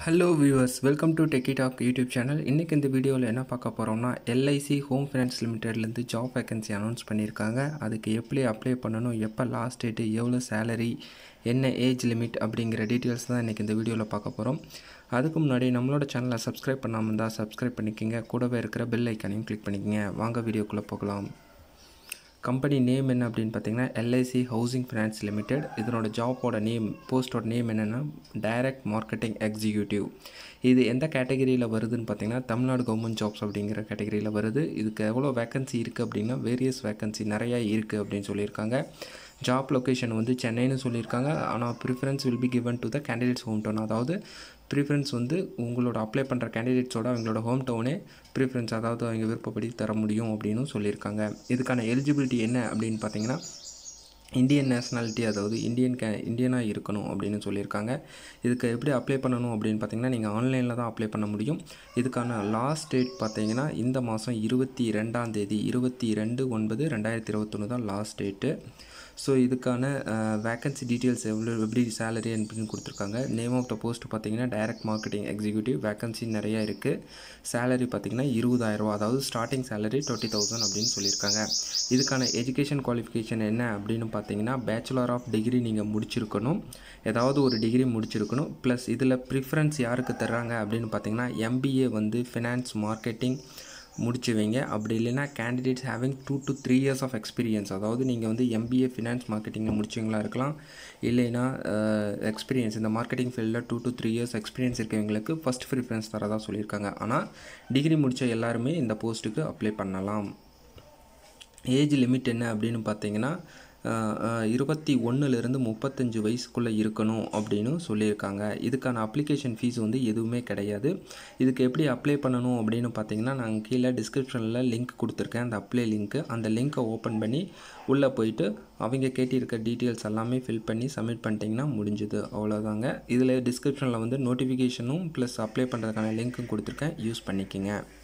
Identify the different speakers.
Speaker 1: hello viewers welcome to techie talk YouTube channel இன்றைக்கி இந்த வீடியோவில் என்ன பார்க்க போகிறோம்னா எல்ஐசி ஹோம் ஃபைனான்ஸ் லிமிடெட்லேருந்து ஜாப் வேகன்சி அனௌன்ஸ் பண்ணியிருக்காங்க அதுக்கு எப்படி அப்ளை பண்ணணும் எப்போ லாஸ்ட் டேட்டு எவ்வளோ சேலரி என்ன ஏஜ் லிமிட் அப்படிங்கிற டீட்டெயில்ஸ் தான் இன்றைக்கி இந்த வீடியோவில் பார்க்க போகிறோம் அதுக்கு முன்னாடி நம்மளோட சேனலை சப்ஸ்கிரைப் பண்ணாமல் இருந்தால் சப்ஸ்கிரைப் பண்ணிக்கோங்க கூடவே இருக்கிற பெல் ஐக்கானையும் கிளிக் பண்ணிக்கோங்க வாங்க வீடியோக்குள்ளே போகலாம் கம்பெனி நேம் என்ன அப்படின்னு பார்த்தீங்கன்னா எல்ஐசி ஹவுசிங் ஃபினான்ஸ் லிமிடெட் இதனோட ஜாப்போட நேம் போஸ்டோட நேம் என்னென்னா டைரக்ட் மார்க்கெட்டிங் எக்ஸிக்யூட்டிவ் இது எந்த கேட்டகரியில் வருதுன்னு பார்த்தீங்கன்னா தமிழ்நாடு கவர்மெண்ட் ஜாப்ஸ் அப்படிங்கிற கேட்டகரியில் வருது இதுக்கு எவ்வளோ வேக்கன்சி இருக்குது அப்படின்னா வேரியஸ் வேக்கன்சி நிறையா இருக்குது அப்படின்னு சொல்லியிருக்காங்க ஜாப் லொக்கேஷன் வந்து சென்னைன்னு சொல்லியிருக்காங்க ஆனால் preference will be given to the candidates home town அதாவது ப்ரிஃபரன்ஸ் வந்து உங்களோட அப்ளை பண்ணுற கேண்டிடேட்ஸோட அவங்களோட ஹோம் டவுனே ப்ரிஃபரன்ஸ் அதாவது அவங்க விருப்பப்படி தர முடியும் அப்படின்னு சொல்லியிருக்காங்க இதுக்கான எலிஜிபிலிட்டி என்ன அப்படின்னு பார்த்தீங்கன்னா இந்தியன் நேஷ்னாலிட்டி அதாவது இந்தியன் கே இந்தியனாக இருக்கணும் அப்படின்னு சொல்லியிருக்காங்க இதுக்கு எப்படி அப்ளை பண்ணணும் அப்படின்னு பார்த்தீங்கன்னா நீங்கள் ஆன்லைனில் தான் அப்ளை பண்ண முடியும் இதுக்கான லாஸ்ட் டேட் பார்த்தீங்கன்னா இந்த மாதம் இருபத்தி ரெண்டாம் தேதி இருபத்தி ரெண்டு ஒன்பது ரெண்டாயிரத்தி இருபத்தொன்று தான் லாஸ்ட் டேட்டு ஸோ இதுக்கான வேக்கன்சி டீட்டெயில்ஸ் எவ்வளோ எப்படி சேலரி அப்படின்னு கொடுத்துருக்காங்க நேம் ஆஃப் த போஸ்ட் பார்த்தீங்கன்னா டைரக்ட் மார்க்கெட்டிங் எக்ஸிக்யூட்டிவ் வேக்கன்சி நிறையா இருக்குது சேலரி பார்த்தீங்கன்னா இருபதாயிரரூவா அதாவது ஸ்டார்டிங் சேலரி டுவெண்ட்டி தௌசண்ட் அப்படின்னு சொல்லியிருக்காங்க இதுக்கான எஜுகேஷன் குவாலிஃபிகேஷன் என்ன அப்படின்னு பார்த்தீங்கன்னா பேச்சுலர் ஆஃப் டிகிரி நீங்கள் முடிச்சிருக்கணும் ஏதாவது ஒரு டிகிரி முடிச்சிருக்கணும் ப்ளஸ் இதில் ப்ரிஃபரன்ஸ் யாருக்கு தர்றாங்க அப்படின்னு பார்த்தீங்கன்னா எம்பிஏ வந்து ஃபினான்ஸ் மார்க்கெட்டிங் முடிச்சு வைங்க அப்படி இல்லைன்னா candidates having two to three years of experience அதாவது நீங்கள் வந்து எம்பிஏ ஃபினான்ஸ் மார்க்கெட்டிங்கில் முடிச்சவங்களா இருக்கலாம் இல்லைன்னா எக்ஸ்பீரியன்ஸ் இந்த மார்க்கெட்டிங் ஃபீல்டில் two to three years experience இருக்கவங்களுக்கு ஃபஸ்ட் ப்ரிஃபரன்ஸ் தரதா சொல்லியிருக்காங்க ஆனால் டிகிரி முடித்த எல்லாருமே இந்த போஸ்ட்டுக்கு அப்ளை பண்ணலாம் ஏஜ் லிமிட் என்ன அப்படின்னு பார்த்தீங்கன்னா இருபத்தி ஒன்றுலேருந்து முப்பத்தஞ்சு வயசுக்குள்ளே இருக்கணும் அப்படின்னு சொல்லியிருக்காங்க இதுக்கான அப்ளிகேஷன் ஃபீஸ் வந்து எதுவுமே கிடையாது இதுக்கு எப்படி அப்ளை பண்ணணும் அப்படின்னு பார்த்தீங்கன்னா நான் கீழே டிஸ்கிரிப்ஷனில் லிங்க் கொடுத்துருக்கேன் அந்த அப்ளை லிங்க்கு அந்த லிங்க்கை ஓப்பன் பண்ணி உள்ளே போயிட்டு அவங்க கேட்டிருக்க டீட்டெயில்ஸ் எல்லாமே ஃபில் பண்ணி சப்மிட் பண்ணிட்டீங்கன்னா முடிஞ்சுது அவ்வளோதாங்க இதில் டிஸ்கிரிப்ஷனில் வந்து நோட்டிஃபிகேஷனும் ப்ளஸ் அப்ளை பண்ணுறதுக்கான லிங்க்கும் கொடுத்துருக்கேன் யூஸ் பண்ணிக்கோங்க